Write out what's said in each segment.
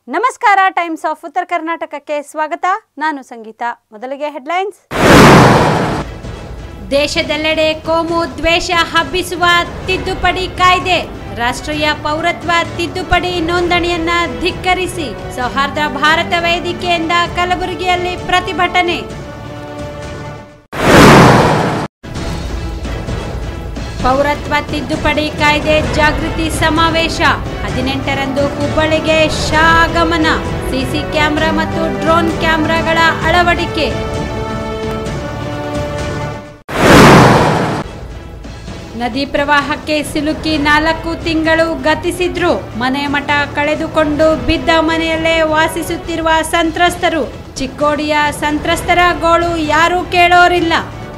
ನಮಸ್ಕಾರ times of ಉತ್ತರ ಕರ್ನಾಟಕಕ್ಕೆ ಸ್ವಾಗತ ನಾನು ಸಂಗೀತ ಮೊದಲಿಗೆ ಹೆಡ್ಲೈನ್ಸ್ ದೇಶದೆಲ್ಲೆಡೆ ಕೋಮು ದ್ವೇಷ ಹಬ್ಬಿಸುವ ತಿದ್ದುಪಡಿ ಕಾಯ್ದೆ ರಾಷ್ಟ್ರೀಯ ಪೌರತ್ವ ತಿದ್ದುಪಡಿ ನೋಂದಣಿಯನ್ನ ಧಿಕ್ಕರಿಸಿ ಸೌಹಾರ್ದ ಭಾರತ ವೇದಿಕೆಯಿಂದ ಕಲಬುರಗಿಯಲ್ಲಿ ಪ್ರತಿಭಟನೆ ಪೌರತ್ವ ತಿದ್ದುಪಡಿ ಕಾಯ್ದೆ ಜಾಗೃತಿ ಸಮಾವೇಶ ಹದಿನೆಂಟರಂದು ಹುಬ್ಬಳ್ಳಿಗೆ ಶಾ ಆಗಮನ ಸಿಸಿ ಕ್ಯಾಮೆರಾ ಮತ್ತು ಡ್ರೋನ್ ಕ್ಯಾಮೆರಾಗಳ ಅಳವಡಿಕೆ ನದಿ ಪ್ರವಾಹಕ್ಕೆ ಸಿಲುಕಿ ನಾಲ್ಕು ತಿಂಗಳು ಗತಿಸಿದ್ರು ಮನೆ ಮಠ ಕಳೆದುಕೊಂಡು ಬಿದ್ದ ಮನೆಯಲ್ಲೇ ವಾಸಿಸುತ್ತಿರುವ ಸಂತ್ರಸ್ತರು ಚಿಕ್ಕೋಡಿಯ ಸಂತ್ರಸ್ತರ ಗೋಳು ಯಾರೂ ಕೇಳೋರಿಲ್ಲ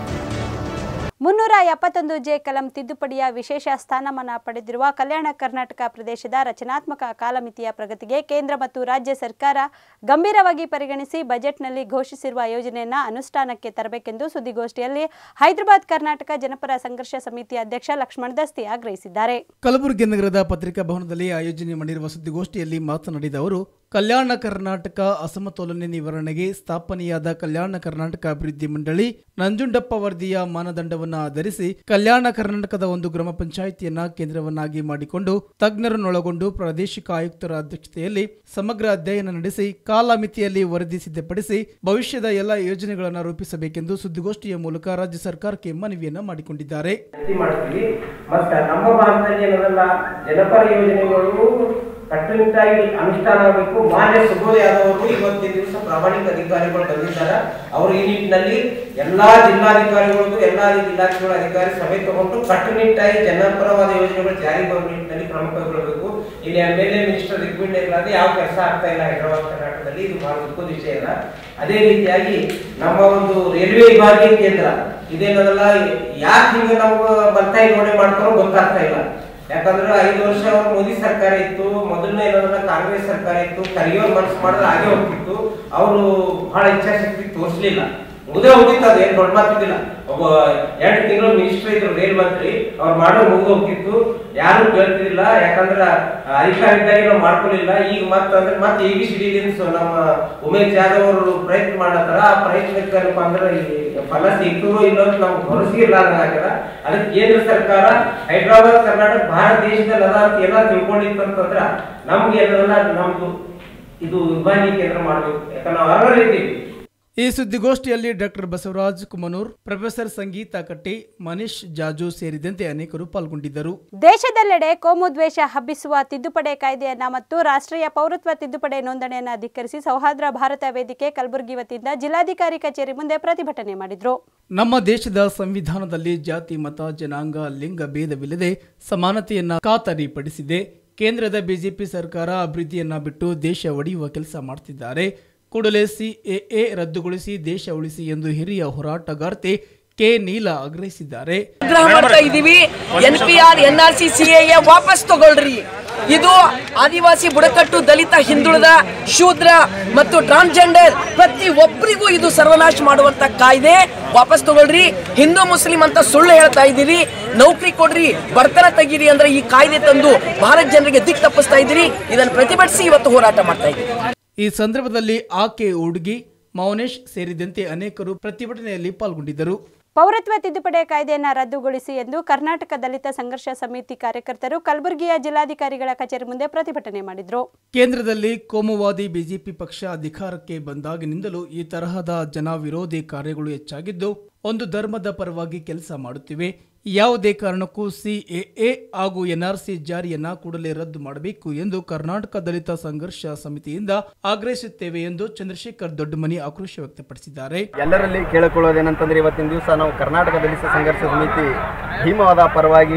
ಮುನ್ನೂರ ಎಪ್ಪತ್ತೊಂದು ಜೆ ಕಲಂ ತಿದ್ದುಪಡಿಯ ವಿಶೇಷ ಸ್ಥಾನಮಾನ ಪಡೆದಿರುವ ಕಲ್ಯಾಣ ಕರ್ನಾಟಕ ಪ್ರದೇಶದ ರಚನಾತ್ಮಕ ಕಾಲಮಿತಿಯ ಪ್ರಗತಿಗೆ ಕೇಂದ್ರ ಮತ್ತು ರಾಜ್ಯ ಸರ್ಕಾರ ಗಂಭೀರವಾಗಿ ಪರಿಗಣಿಸಿ ಬಜೆಟ್ನಲ್ಲಿ ಘೋಷಿಸಿರುವ ಯೋಜನೆಯನ್ನು ಅನುಷ್ಠಾನಕ್ಕೆ ತರಬೇಕೆಂದು ಸುದ್ದಿಗೋಷ್ಠಿಯಲ್ಲಿ ಹೈದರಾಬಾದ್ ಕರ್ನಾಟಕ ಜನಪರ ಸಂಘರ್ಷ ಸಮಿತಿ ಅಧ್ಯಕ್ಷ ಲಕ್ಷ್ಮಣ ದಸ್ತಿ ಆಗ್ರಹಿಸಿದ್ದಾರೆ ಕಲಬುರಗಿ ನಗರದ ಪತ್ರಿಕಾ ಭವನದಲ್ಲಿ ಆಯೋಜನೆ ಮಾಡಿರುವ ಸುದ್ದಿಗೋಷ್ಠಿಯಲ್ಲಿ ಮಾತನಾಡಿದ ಅವರು ಕಲ್ಯಾಣ ಕರ್ನಾಟಕ ಅಸಮತೋಲನೆ ನಿವಾರಣೆಗೆ ಸ್ಥಾಪನೆಯಾದ ಕಲ್ಯಾಣ ಕರ್ನಾಟಕ ಅಭಿವೃದ್ಧಿ ಮಂಡಳಿ ನಂಜುಂಡಪ್ಪ ವರದಿಯ ಮಾನದಂಡವನ್ನು ಆಧರಿಸಿ ಕಲ್ಯಾಣ ಕರ್ನಾಟಕದ ಒಂದು ಗ್ರಾಮ ಪಂಚಾಯಿತಿಯನ್ನ ಕೇಂದ್ರವನ್ನಾಗಿ ಮಾಡಿಕೊಂಡು ತಜ್ಞರನ್ನೊಳಗೊಂಡು ಪ್ರಾದೇಶಿಕ ಆಯುಕ್ತರ ಅಧ್ಯಕ್ಷತೆಯಲ್ಲಿ ಸಮಗ್ರ ಅಧ್ಯಯನ ನಡೆಸಿ ಕಾಲಮಿತಿಯಲ್ಲಿ ವರದಿ ಸಿದ್ಧಪಡಿಸಿ ಭವಿಷ್ಯದ ಎಲ್ಲ ಯೋಜನೆಗಳನ್ನು ರೂಪಿಸಬೇಕೆಂದು ಸುದ್ದಿಗೋಷ್ಠಿಯ ಮೂಲಕ ರಾಜ್ಯ ಸರ್ಕಾರಕ್ಕೆ ಮನವಿಯನ್ನ ಮಾಡಿಕೊಂಡಿದ್ದಾರೆ ವಿನಂತಿ ಮಾಡ್ತೀವಿ ಮತ್ತೆ ನಮ್ಮ ಭಾಗದಲ್ಲಿ ಏನದಲ್ಲ ಜನಪರ ಯೋಜನೆಗಳು ಕಟ್ಟುನಿಟ್ಟಾಗಿ ಅನುಷ್ಠಾನ ಆಗಬೇಕು ಮಾನ್ಯ ಸುಬೋಧ್ ಯಾದವ್ ಅವರು ಇವತ್ತಿನ ದಿವಸ ಪ್ರಾಮಾಣಿಕ ಅಧಿಕಾರಿಗಳು ಬಂದಿದ್ದಾರೆ ಅವರು ಈ ನಿಟ್ಟಿನಲ್ಲಿ ಎಲ್ಲಾ ಜಿಲ್ಲಾಧಿಕಾರಿಗಳಿಗೂ ಎಲ್ಲಾ ಇಲಾಖೆಗಳ ಅಧಿಕಾರಿ ಸಭೆ ತಗೊಂಡು ಕಟ್ಟುನಿಟ್ಟಾಗಿ ಜನಪರವಾದ ಯೋಜನೆಗಳು ಜಾರಿಗೆ ಬರುವ ನಿಟ್ಟಿನಲ್ಲಿ ಕ್ರಮ ಕೈಗೊಳ್ಳಬೇಕು ಇಲ್ಲಿ ಎಂ ಎಲ್ ಎ ಮಿನಿಸ್ಟರ್ ರಿಕ್ವಿಂಡ್ ಇರಲಾರ್ದೆ ಯಾವ ಕೆಲಸ ಆಗ್ತಾ ಇಲ್ಲ ಹೈದರಾಬಾದ್ ಕರ್ನಾಟಕದಲ್ಲಿ ಇದು ಬಹಳ ದುಃಖದ ವಿಷಯ ಅಲ್ಲ ಅದೇ ರೀತಿಯಾಗಿ ನಮ್ಮ ಒಂದು ರೈಲ್ವೆ ವಿಭಾಗೀಯ ಕೇಂದ್ರ ಇದೇನದಲ್ಲ ಯಾಕೆ ಹಿಂಗೆ ನಮ್ಗೆ ಬರ್ತಾ ನೋಡಿ ಮಾಡ್ತಾರೋ ಗೊತ್ತಾಗ್ತಾ ಇಲ್ಲ ಯಾಕಂದ್ರೆ ಐದು ವರ್ಷ ಅವ್ರು ಮೋದಿ ಸರ್ಕಾರ ಇತ್ತು ಮೊದಲನೇ ಏನಂದ್ರೆ ಕಾಂಗ್ರೆಸ್ ಸರ್ಕಾರ ಇತ್ತು ಕರಿಯೋರ್ ಮನಸ್ಸು ಮಾಡಿದ್ರೆ ಹಾಗೆ ಹೋಗ್ತಿತ್ತು ಅವರು ಬಹಳ ಇಚ್ಛಾಶಕ್ತಿ ತೋರಿಸ್ಲಿಲ್ಲ ಮುಗ್ದೇ ಹೋಗಿತ್ತು ಅದು ಏನ್ ದೊಡ್ಡ ಮಾತಿದ್ದಿಲ್ಲ ಒಬ್ಬ ಎರಡು ತಿಂಗಳು ಮಿನಿಸ್ಟರ್ ಇದ್ರು ರೈಲ್ ಮಂತ್ರಿ ಅವ್ರು ಮಾಡೋ ಮುಗ್ದು ಹೋಗ್ತಿತ್ತು ಯಾರು ಕೇಳ್ತಿರ್ಲಿಲ್ಲ ಯಾಕಂದ್ರ ಅಧಿಕಾರ ಇದ್ದಾಗೆ ನಾವು ಮಾಡ್ಕೊಳ್ಳಿಲ್ಲ ಈಗ ಮತ್ತೆ ಅಂದ್ರೆ ಮತ್ತೆ ಎ ಬಿ ಸಿ ಡಿ ನಮ್ಮ ಉಮೇಶ್ ಜಾಧವ್ ಅವರು ಪ್ರಯತ್ನ ಮಾಡತ್ತಾರ ಆ ಪ್ರಯತ್ನಕ್ಕೆ ಏನಪ್ಪ ಅಂದ್ರೆ ಈ ಫಲ ಸಿಗ್ತದೋ ಇಲ್ಲೋ ಅಂತ ನಮ್ಗೆ ಭರವಸೆ ಇರ್ಲಾರ್ದಂಗ ಆಗ್ಯದ ಅದಕ್ಕೆ ಕೇಂದ್ರ ಸರ್ಕಾರ ಹೈದರಾಬಾದ್ ಕರ್ನಾಟಕ ಭಾರತ ದೇಶದಲ್ಲಿ ಅದ ಅಂತ ಎಲ್ಲ ತಿಳ್ಕೊಂಡಿತ್ತು ಅಂತಂದ್ರ ನಮ್ಗೆ ಏನದಲ್ಲ ನಮ್ದು ಇದು ವಿಭಾಗೀಯ ಕೇಂದ್ರ ಮಾಡ್ಬೇಕು ಯಾಕಂದ್ರೆ ನಾವು ಅರ್ಹರಿದ್ದೀವಿ ಈ ಸುದ್ದಿಗೋಷ್ಠಿಯಲ್ಲಿ ಡಾಕ್ಟರ್ ಬಸವರಾಜ್ ಕುಮನೂರ್ ಪ್ರೊಫೆಸರ್ ಸಂಗೀತಾ ಕಟ್ಟಿ ಮನೀಶ್ ಜಾಜು ಸೇರಿದಂತೆ ಅನೇಕರು ಪಾಲ್ಗೊಂಡಿದ್ದರು ದೇಶದೆಲ್ಲೆಡೆ ಕೋಮು ದ್ವೇಷ ಹಬ್ಬಿಸುವ ತಿದ್ದುಪಡಿ ಕಾಯ್ದೆಯನ್ನ ಮತ್ತು ರಾಷ್ಟ್ರೀಯ ಪೌರತ್ವ ತಿದ್ದುಪಡಿ ನೋಂದಣಿಯನ್ನ ಧಿಕ್ಕರಿಸಿ ಸೌಹಾರ್ದ ಭಾರತ ವೇದಿಕೆ ಕಲಬುರಗಿ ವತಿಯಿಂದ ಜಿಲ್ಲಾಧಿಕಾರಿ ಕಚೇರಿ ಮುಂದೆ ಪ್ರತಿಭಟನೆ ಮಾಡಿದ್ರು ನಮ್ಮ ದೇಶದ ಸಂವಿಧಾನದಲ್ಲಿ ಜಾತಿ ಮತ ಜನಾಂಗ ಲಿಂಗ ಭೇದವಿಲ್ಲದೆ ಸಮಾನತೆಯನ್ನ ಖಾತರಿಪಡಿಸಿದೆ ಕೇಂದ್ರದ ಬಿಜೆಪಿ ಸರ್ಕಾರ ಅಭಿವೃದ್ಧಿಯನ್ನ ಬಿಟ್ಟು ದೇಶ ಒಡೆಯುವ ಕೆಲಸ ಮಾಡ್ತಿದ್ದಾರೆ ಕೂಡಲೇ ಸಿಎಎ ರದ್ದುಗೊಳಿಸಿ ದೇಶ ಉಳಿಸಿ ಎಂದು ಹಿರಿಯ ಹೋರಾಟಗಾರ್ತಿ ಕೆ ನೀಲ ಆಗ್ರಹಿಸಿದ್ದಾರೆ ಆಗ್ರಹ ಮಾಡ್ತಾ ಇದೀವಿ N P R N R C C ವಾಪಸ್ ತಗೊಳ್ರಿ ಇದು ಆದಿವಾಸಿ ಬುಡಕಟ್ಟು ದಲಿತ ಹಿಂದುಳಿದ ಶೂದ್ರ ಮತ್ತು ಟ್ರಾನ್ಸ್ಜೆಂಡರ್ ಪ್ರತಿ ಒಬ್ಬರಿಗೂ ಇದು ಸರ್ವನಾಶ ಮಾಡುವಂತ ಕಾಯ್ದೆ ವಾಪಸ್ ತಗೊಳ್ರಿ ಹಿಂದೂ ಮುಸ್ಲಿಂ ಅಂತ ಸುಳ್ಳು ಹೇಳ್ತಾ ಇದ್ದೀರಿ ನೌಕರಿ ಕೊಡ್ರಿ ಬಡತನ ತೆಗೀರಿ ಅಂದ್ರೆ ಈ ಕಾಯ್ದೆ ತಂದು ಭಾರತ ಜನರಿಗೆ ದಿಕ್ ತಪ್ಪಿಸ್ತಾ ಇದ್ದೀರಿ ಇದನ್ನು ಪ್ರತಿಭಟಿಸಿ ಇವತ್ತು ಹೋರಾಟ ಮಾಡ್ತಾ ಇದ್ದೀವಿ ಈ ಸಂದರ್ಭದಲ್ಲಿ ಆಕೆ ಉಡ್ಗಿ ಮೌನೇಶ್ ಸೇರಿದಂತೆ ಅನೇಕರು ಪ್ರತಿಭಟನೆಯಲ್ಲಿ ಪಾಲ್ಗೊಂಡಿದ್ದರು ಪೌರತ್ವ ತಿದ್ದುಪಡಿ ಕಾಯ್ದೆಯನ್ನ ರದ್ದುಗೊಳಿಸಿ ಎಂದು ಕರ್ನಾಟಕ ದಲಿತ ಸಂಘರ್ಷ ಸಮಿತಿ ಕಾರ್ಯಕರ್ತರು ಕಲಬುರಗಿಯ ಜಿಲ್ಲಾಧಿಕಾರಿಗಳ ಕಚೇರಿ ಮುಂದೆ ಪ್ರತಿಭಟನೆ ಮಾಡಿದ್ರು ಕೇಂದ್ರದಲ್ಲಿ ಕೋಮುವಾದಿ ಬಿಜೆಪಿ ಪಕ್ಷ ಅಧಿಕಾರಕ್ಕೆ ಬಂದಾಗಿನಿಂದಲೂ ಈ ತರಹದ ಜನ ವಿರೋಧಿ ಕಾರ್ಯಗಳು ಹೆಚ್ಚಾಗಿದ್ದು ಒಂದು ಧರ್ಮದ ಪರವಾಗಿ ಕೆಲಸ ಮಾಡುತ್ತಿವೆ ಯಾವುದೇ ಕಾರಣಕ್ಕೂ ಸಿಎಎ ಹಾಗೂ ಎನ್ಆರ್ಸಿ ಜಾರಿಯನ್ನ ಕೂಡಲೇ ರದ್ದು ಮಾಡಬೇಕು ಎಂದು ಕರ್ನಾಟಕ ದಲಿತ ಸಂಘರ್ಷ ಸಮಿತಿಯಿಂದ ಆಗ್ರಹಿಸುತ್ತೇವೆ ಎಂದು ಚಂದ್ರಶೇಖರ್ ದೊಡ್ಡಮನಿ ಆಕ್ರೋಶ ವ್ಯಕ್ತಪಡಿಸಿದ್ದಾರೆ ಎಲ್ಲರಲ್ಲಿ ಕೇಳಿಕೊಳ್ಳೋದೇನಂತಂದ್ರೆ ಇವತ್ತಿನ ದಿವಸ ನಾವು ಕರ್ನಾಟಕ ದಲಿತ ಸಂಘರ್ಷ ಸಮಿತಿ ಭೀಮವಾದ ಪರವಾಗಿ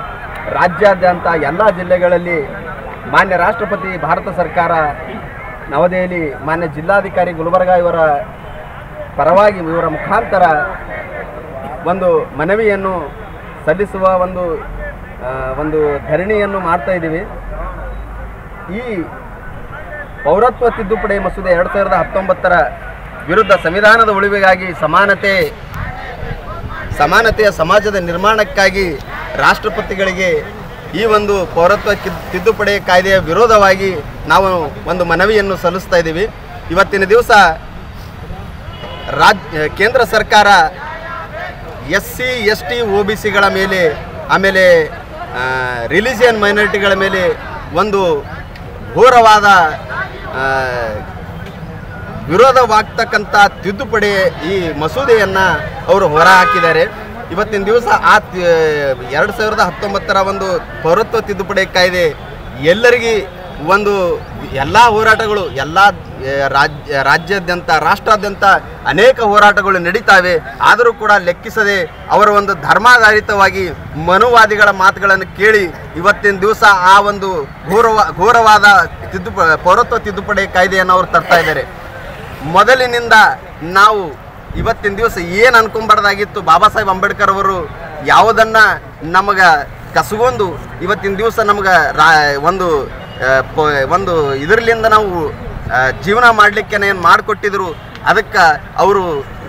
ರಾಜ್ಯಾದ್ಯಂತ ಎಲ್ಲ ಜಿಲ್ಲೆಗಳಲ್ಲಿ ಮಾನ್ಯ ರಾಷ್ಟ್ರಪತಿ ಭಾರತ ಸರ್ಕಾರ ನವದೆಹಲಿ ಮಾನ್ಯ ಜಿಲ್ಲಾಧಿಕಾರಿ ಗುಲ್ಬರ್ಗ ಇವರ ಪರವಾಗಿ ಇವರ ಮುಖಾಂತರ ಒಂದು ಮನವಿಯನ್ನು ಸಲ್ಲಿಸುವ ಒಂದು ಆ, ಒಂದು ಧರಣಿಯನ್ನು ಮಾಡ್ತಾ ಇದ್ದೀವಿ ಈ ಪೌರತ್ವ ತಿದ್ದುಪಡಿ ಮಸೂದೆ ಎರಡು ಸಾವಿರದ ಹತ್ತೊಂಬತ್ತರ ವಿರುದ್ಧ ಸಂವಿಧಾನದ ಉಳಿವಿಗಾಗಿ ಸಮಾನತೆ ಸಮಾನತೆಯ ಸಮಾಜದ ನಿರ್ಮಾಣಕ್ಕಾಗಿ ರಾಷ್ಟ್ರಪತಿಗಳಿಗೆ ಈ ಒಂದು ಪೌರತ್ವ ಕಿದ್- ತಿದ್ದುಪಡಿ ಕಾಯ್ದೆಯ ವಿರೋಧವಾಗಿ ನಾವು ಒಂದು ಮನವಿಯನ್ನು ಸಲ್ಲಿಸ್ತಾ ಇದ್ದೀವಿ ಇವತ್ತಿನ ದಿವಸ ರಾಜ್ ಕೇಂದ್ರ ಸರ್ಕಾರ S C S T O B ಸಿಗಳ ಮೇಲೆ ಆಮೇಲೆ ರಿಲಿಜಿಯನ್ ಮೈನಾರಿಟಿಗಳ ಮೇಲೆ ಒಂದು ಘೋರವಾದ ಆ, ವಿರೋಧವಾಗ್ತಕ್ಕಂಥ ತಿದ್ದುಪಡಿ ಈ ಮಸೂದೆಯನ್ನು ಅವರು ಹೊರ ಹಾಕಿದ್ದಾರೆ ಇವತ್ತಿನ ದಿವಸ ಆ ಎರಡು ಸಾವಿರದ ಹತ್ತೊಂಬತ್ತರ ಒಂದು ಪೌರತ್ವ ತಿದ್ದುಪಡಿ ಕಾಯ್ದೆ ಎಲ್ಲರಿಗೆ ಒಂದು ಎಲ್ಲ ಹೋರಾಟಗಳು ಎಲ್ಲ ಆ, ರಾಜ್ಯ ರಾಜ್ಯಾದ್ಯಂತ ರಾಷ್ಟ್ರಾದ್ಯಂತ ಅನೇಕ ಹೋರಾಟಗಳು ನಡೀತಾವೆ ಆದರೂ ಕೂಡ ಲೆಕ್ಕಿಸದೆ ಅವರ ಒಂದು ಧರ್ಮಾಧಾರಿತವಾಗಿ ಮನುವಾದಿಗಳ ಮಾತುಗಳನ್ನು ಕೇಳಿ ಇವತ್ತಿನ ದಿವಸ ಆ ಒಂದು ಘೋರವ ಘೋರವಾದ ತಿದ್ದುಪ ಪೌರತ್ವ ತಿದ್ದುಪಡಿ ಕಾಯ್ದೆಯನ್ನು ಅವರು ತರ್ತಾ ಇದ್ದಾರೆ ಮೊದಲಿನಿಂದ ನಾವು ಇವತ್ತಿನ ದಿವಸ ಏನು ಅನ್ಕೊಂಬಾರ್ದಾಗಿತ್ತು ಬಾಬಾ ಸಾಹೇಬ್ ಅಂಬೇಡ್ಕರ್ ಅವರು ಯಾವುದನ್ನ ನಮಗೆ ಕಸಗೊಂಡು ಇವತ್ತಿನ ದಿವಸ ನಮ್ಗೆ ರಾ ಒಂದು ಆ, ಪ- ಒಂದು ಇದರ್ಲಿಂದ ನಾವು ಆ, ಜೀವನ ಮಾಡಲಿಕ್ಕೆ ಏನು ಮಾಡಿಕೊಟ್ಟಿದ್ರು ಅದಕ್ಕೆ ಅವರು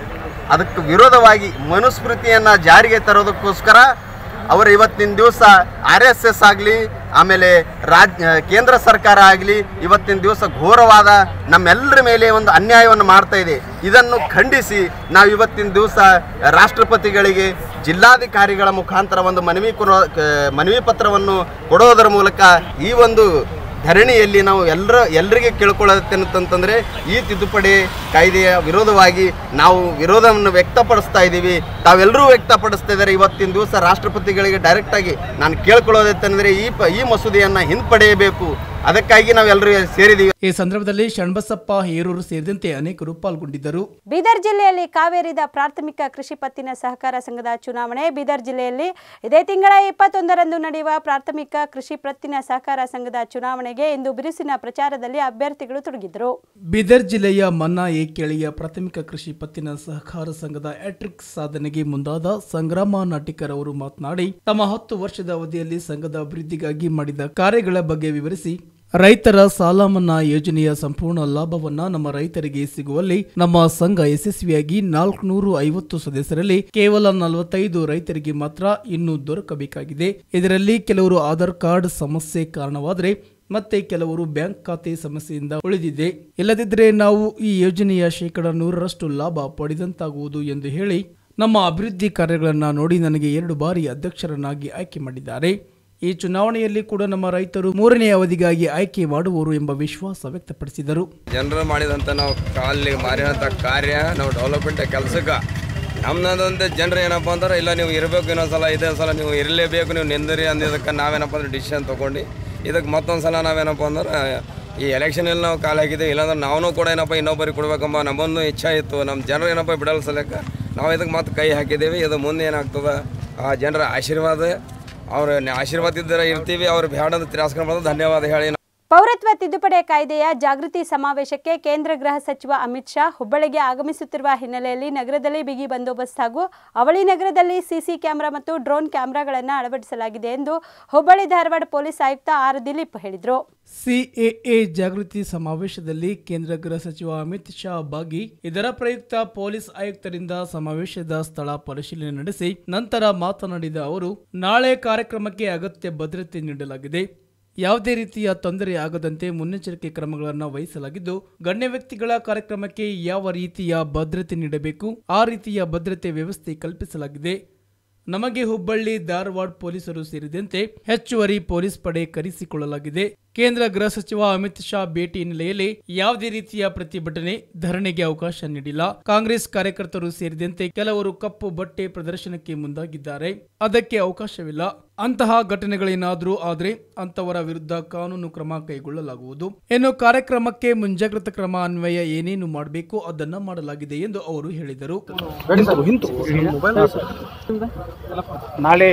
ಅದಕ್ಕೆ ವಿರೋಧವಾಗಿ ಮನುಸ್ಮೃತಿಯನ್ನು ಜಾರಿಗೆ ತರೋದಕ್ಕೋಸ್ಕರ ಅವರು ಇವತ್ತಿನ ದಿವಸ ಆರ್ ಎಸ್ ಎಸ್ ಆಗಲಿ ಆಮೇಲೆ ರಾಜ್ ಕೇಂದ್ರ ಸರ್ಕಾರ ಆಗಲಿ ಇವತ್ತಿನ ದಿವಸ ಘೋರವಾದ ನಮ್ಮೆಲ್ಲರ ಮೇಲೆ ಒಂದು ಅನ್ಯಾಯವನ್ನು ಮಾಡ್ತಾ ಇದೆ ಇದನ್ನು ಖಂಡಿಸಿ ನಾವು ಇವತ್ತಿನ ದಿವಸ ರಾಷ್ಟ್ರಪತಿಗಳಿಗೆ ಜಿಲ್ಲಾಧಿಕಾರಿಗಳ ಮುಖಾಂತರ ಒಂದು ಮನವಿ ಕೊಡೋ ಕ- ಮನವಿ ಪತ್ರವನ್ನು ಕೊಡೋದರ ಮೂಲಕ ಈ ಒಂದು ಧರಣಿಯಲ್ಲಿ ನಾವು ಎಲ್ಲರ ಎಲ್ಲರಿಗೆ ಕೇಳ್ಕೊಳ್ಳುತ್ತೇನಂತಂದ್ರೆ ಈ ತಿದ್ದುಪಡಿ ಕಾಯ್ದೆಯ ವಿರೋಧವಾಗಿ ನಾವು ವಿರೋಧವನ್ನು ವ್ಯಕ್ತಪಡಿಸ್ತಾ ಇದ್ದೀವಿ ತಾವೆಲ್ಲರೂ ವ್ಯಕ್ತಪಡಿಸ್ತಾ ಇದ್ದಾರೆ ಇವತ್ತಿನ ದಿವಸ ರಾಷ್ಟ್ರಪತಿಗಳಿಗೆ ಡೈರೆಕ್ಟಾಗಿ ನಾನು ಕೇಳ್ಕೊಳ್ಳೋದೇತಂದ್ರೆ ಈ ಪ ಈ ಮಸೂದೆಯನ್ನು ಹಿಂಪಡೆಯಬೇಕು ಅದಕ್ಕಾಗಿ ನಾವೆಲ್ಲರೂ ಸೇರಿದ್ದೀವಿ ಈ ಸಂದರ್ಭದಲ್ಲಿ ಶಣ್ಬಸಪ್ಪ ಹೇರೂರು ಸೇರಿದಂತೆ ಅನೇಕರು ಪಾಲ್ಗೊಂಡಿದ್ದರು ಬೀದರ್ ಜಿಲ್ಲೆಯಲ್ಲಿ ಕಾವೇರಿದ ಪ್ರಾಥಮಿಕ ಕೃಷಿ ಪತ್ತಿನ ಸಹಕಾರ ಸಂಘದ ಚುನಾವಣೆ ಬೀದರ್ ಜಿಲ್ಲೆಯಲ್ಲಿ ಇದೇ ತಿಂಗಳ ಇಪ್ಪತ್ತೊಂದರಂದು ನಡೆಯುವ ಪ್ರಾಥಮಿಕ ಕೃಷಿ ಪತ್ತಿನ ಸಹಕಾರ ಸಂಘದ ಚುನಾವಣೆಗೆ ಇಂದು ಬಿರುಸಿನ ಪ್ರಚಾರದಲ್ಲಿ ಅಭ್ಯರ್ಥಿಗಳು ತೊಡಗಿದ್ರು ಬೀದರ್ ಜಿಲ್ಲೆಯ ಮನ್ನಾ ಏಕೆಳೆಯ ಪ್ರಾಥಮಿಕ ಕೃಷಿ ಪತ್ತಿನ ಸಹಕಾರ ಸಂಘದ ಎಟ್ರಿಕ್ ಸಾಧನೆಗೆ ಮುಂದಾದ ಸಂಗ್ರಾಮ ನಾಟಿಕರ್ ಅವರು ಮಾತನಾಡಿ ತಮ್ಮ ಹತ್ತು ವರ್ಷದ ಅವಧಿಯಲ್ಲಿ ಸಂಘದ ಅಭಿವೃದ್ಧಿಗಾಗಿ ಮಾಡಿದ ಕಾರ್ಯಗಳ ಬಗ್ಗೆ ವಿವರಿಸಿ ರೈತರ ಸಾಲ ಮನ್ನಾ ಯೋಜನೆಯ ಸಂಪೂರ್ಣ ಲಾಭವನ್ನ ನಮ್ಮ ರೈತರಿಗೆ ಸಿಗುವಲ್ಲಿ ನಮ್ಮ ಸಂಘ ಯಶಸ್ವಿಯಾಗಿ ನಾಲ್ಕುನೂರು ಐವತ್ತು ಸದಸ್ಯರಲ್ಲಿ ಕೇವಲ ನಲವತ್ತೈದು ರೈತರಿಗೆ ಮಾತ್ರ ಇನ್ನೂ ದೊರಕಬೇಕಾಗಿದೆ ಇದರಲ್ಲಿ ಕೆಲವರು ಆಧಾರ್ ಕಾರ್ಡ್ ಸಮಸ್ಯೆ ಕಾರಣವಾದರೆ ಮತ್ತೆ ಕೆಲವರು ಬ್ಯಾಂಕ್ ಖಾತೆ ಸಮಸ್ಯೆಯಿಂದ ಉಳಿದಿದೆ ಇಲ್ಲದಿದ್ದರೆ ನಾವು ಈ ಯೋಜನೆಯ ಶೇಕಡ ನೂರರಷ್ಟು ಲಾಭ ಪಡೆದಂತಾಗುವುದು ಎಂದು ಹೇಳಿ ನಮ್ಮ ಅಭಿವೃದ್ಧಿ ಕಾರ್ಯಗಳನ್ನು ನೋಡಿ ನನಗೆ ಎರಡು ಬಾರಿ ಅಧ್ಯಕ್ಷರನ್ನಾಗಿ ಆಯ್ಕೆ ಮಾಡಿದ್ದಾರೆ ಈ ಚುನಾವಣೆಯಲ್ಲಿ ಕೂಡ ನಮ್ಮ ರೈತರು ಮೂರನೇ ಅವಧಿಗಾಗಿ ಆಯ್ಕೆ ಮಾಡುವರು ಎಂಬ ವಿಶ್ವಾಸ ವ್ಯಕ್ತಪಡಿಸಿದರು ಜನರು ಮಾಡಿದಂಥ ನಾವು ಕಾಲಿಗೆ ಮಾರಿದಂಥ ಕಾರ್ಯ ನಾವು ಡೆವಲಪ್ಮೆಂಟ್ ಕೆಲಸಕ್ಕೆ ನಮ್ಮದಂತೆ ಜನರು ಏನಪ್ಪ ಅಂದ್ರೆ ಇಲ್ಲ ನೀವು ಇರಬೇಕು ಇನ್ನೊಂದು ಸಲ ಇದೇ ಸಲ ನೀವು ಇರಲೇಬೇಕು ನೀವು ನಿಂದಿರಿ ಅಂದಿದ್ದಕ್ಕೆ ನಾವೇನಪ್ಪ ಅಂದ್ರೆ ಡಿಸಿಷನ್ ತೊಗೊಂಡು ಇದಕ್ಕೆ ಮತ್ತೊಂದು ಸಲ ನಾವೇನಪ್ಪ ಅಂದ್ರೆ ಈ ಎಲೆಕ್ಷನಲ್ಲಿ ನಾವು ಕಾಲು ಹಾಕಿದ್ದೀವಿ ಇಲ್ಲಾಂದ್ರೆ ನಾವು ಕೂಡ ಏನಪ್ಪ ಇನ್ನೊಬ್ಬರಿಗೆ ಕೊಡ್ಬೇಕಂಬ ನಮ್ಮೊಂದು ಇಚ್ಛೆ ಇತ್ತು ನಮ್ಮ ಜನರು ಏನಪ್ಪ ಬಿಡಲ್ ಸಲಕ್ಕೆ ನಾವು ಇದಕ್ಕೆ ಮತ್ತೆ ಕೈ ಹಾಕಿದ್ದೀವಿ ಇದು ಮುಂದೆ ಏನಾಗ್ತದೆ ಆ ಜನರ ಆಶೀರ್ವಾದ ಅವ್ರ ಆಶೀರ್ವಾದ ಇದ್ದರೆ ಇರ್ತೀವಿ ಅವ್ರು ಬೇಡ ಅಂತ ತಿರಸ್ಕಾರ ಮಾಡೋದು ಧನ್ಯವಾದ ಹೇಳಿ ಪೌರತ್ವ ತಿದ್ದುಪಡಿ ಕಾಯ್ದೆಯ ಜಾಗೃತಿ ಸಮಾವೇಶಕ್ಕೆ ಕೇಂದ್ರ ಗೃಹ ಸಚಿವ ಅಮಿತ್ ಶಾ ಹುಬ್ಬಳ್ಳಿಗೆ ಆಗಮಿಸುತ್ತಿರುವ ಹಿನ್ನೆಲೆಯಲ್ಲಿ ನಗರದಲ್ಲಿ ಬಿಗಿ ಬಂದೋಬಸ್ತ್ ಹಾಗೂ ಅವಳಿ ನಗರದಲ್ಲಿ ಸಿಸಿ ಕ್ಯಾಮೆರಾ ಮತ್ತು ಡ್ರೋನ್ ಕ್ಯಾಮೆರಾಗಳನ್ನು ಅಳವಡಿಸಲಾಗಿದೆ ಎಂದು ಹುಬ್ಬಳ್ಳಿ ಧಾರವಾಡ ಪೊಲೀಸ್ ಆಯುಕ್ತ ಆರ್ ದಿಲೀಪ್ ಹೇಳಿದರು ಸಿಎಎ ಜಾಗೃತಿ ಸಮಾವೇಶದಲ್ಲಿ ಕೇಂದ್ರ ಗೃಹ ಸಚಿವ ಅಮಿತ್ ಶಾ ಭಾಗಿ ಇದರ ಪ್ರಯುಕ್ತ ಪೊಲೀಸ್ ಆಯುಕ್ತರಿಂದ ಸಮಾವೇಶದ ಸ್ಥಳ ಪರಿಶೀಲನೆ ನಡೆಸಿ ನಂತರ ಮಾತನಾಡಿದ ಅವರು ನಾಳೆ ಕಾರ್ಯಕ್ರಮಕ್ಕೆ ಅಗತ್ಯ ಭದ್ರತೆ ನೀಡಲಾಗಿದೆ ಯಾವುದೇ ರೀತಿಯ ತೊಂದರೆ ಆಗದಂತೆ ಮುನ್ನೆಚ್ಚರಿಕೆ ಕ್ರಮಗಳನ್ನು ವಹಿಸಲಾಗಿದ್ದು ಗಣ್ಯ ವ್ಯಕ್ತಿಗಳ ಕಾರ್ಯಕ್ರಮಕ್ಕೆ ಯಾವ ರೀತಿಯ ಭದ್ರತೆ ನೀಡಬೇಕು ಆ ರೀತಿಯ ಭದ್ರತೆ ವ್ಯವಸ್ಥೆ ಕಲ್ಪಿಸಲಾಗಿದೆ ನಮಗೆ ಹುಬ್ಬಳ್ಳಿ ಧಾರವಾಡ ಪೊಲೀಸರು ಸೇರಿದಂತೆ ಹೆಚ್ಚುವರಿ ಪೊಲೀಸ್ ಪಡೆ ಕರೆಸಿಕೊಳ್ಳಲಾಗಿದೆ ಕೇಂದ್ರ ಗೃಹ ಸಚಿವ ಅಮಿತ್ ಶಾ ಭೇಟಿ ಹಿನ್ನೆಲೆಯಲ್ಲಿ ಯಾವುದೇ ರೀತಿಯ ಪ್ರತಿಭಟನೆ ಧರಣಿಗೆ ಅವಕಾಶ ನೀಡಿಲ್ಲ ಕಾಂಗ್ರೆಸ್ ಕಾರ್ಯಕರ್ತರು ಸೇರಿದಂತೆ ಕೆಲವರು ಕಪ್ಪು ಬಟ್ಟೆ ಪ್ರದರ್ಶನಕ್ಕೆ ಮುಂದಾಗಿದ್ದಾರೆ ಅದಕ್ಕೆ ಅವಕಾಶವಿಲ್ಲ ಅಂತಹ ಘಟನೆಗಳೇನಾದರೂ ಆದರೆ ಅಂತವರ ವಿರುದ್ಧ ಕಾನೂನು ಕ್ರಮ ಕೈಗೊಳ್ಳಲಾಗುವುದು ಇನ್ನು ಕಾರ್ಯಕ್ರಮಕ್ಕೆ ಮುಂಜಾಗ್ರತಾ ಕ್ರಮ ಅನ್ವಯ ಏನೇನು ಮಾಡಬೇಕು ಅದನ್ನ ಮಾಡಲಾಗಿದೆ ಎಂದು ಅವರು ಹೇಳಿದರು ನಾಳೆ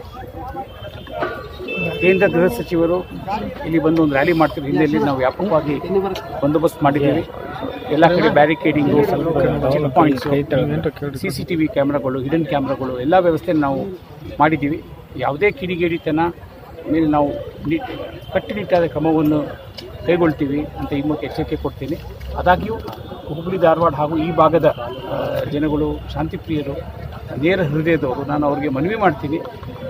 ಕೇಂದ್ರ ಗೃಹ ಸಚಿವರು ಇಲ್ಲಿ ಬಂದು ಒಂದು ರ್ಯಾಲಿ ಮಾಡ್ತಿರೋ ಹಿನ್ನೆಲೆಯಲ್ಲಿ ನಾವು ವ್ಯಾಪಕವಾಗಿ ಬಂದೋಬಸ್ತ್ ಮಾಡಿದ್ದೀವಿ ಎಲ್ಲ ಕಡೆ barricading check points C C T V ಕ್ಯಾಮ್ರಾಗಳು ಹಿಡನ್ ಕ್ಯಾಮ್ರಾಗಳು ಎಲ್ಲ ವ್ಯವಸ್ಥೆ ನಾವು ಮಾಡಿದ್ದೀವಿ ಯಾವುದೇ ಕಿಡಿಗೇಡಿತನ ಮೇಲೆ ನಾವು ನಿ- ಕಟ್ಟುನಿಟ್ಟಾದ ಕ್ರಮವನ್ನು ಕೈಗೊಳ್ತೀವಿ ಅಂತ ಈ ಮೂಲಕ ಎಚ್ಚರಿಕೆ ಕೊಡ್ತೀನಿ ಆದಾಗ್ಯೂ ಹುಬ್ಬಳ್ಳಿ ಧಾರವಾಡ ಹಾಗೂ ಈ ಭಾಗದ ಆ, ಜನಗಳು ಶಾಂತಿಪ್ರಿಯರು ನೇರ ಹೃದಯದವರು ನಾನು ಅವರಿಗೆ ಮನವಿ ಮಾಡ್ತೀನಿ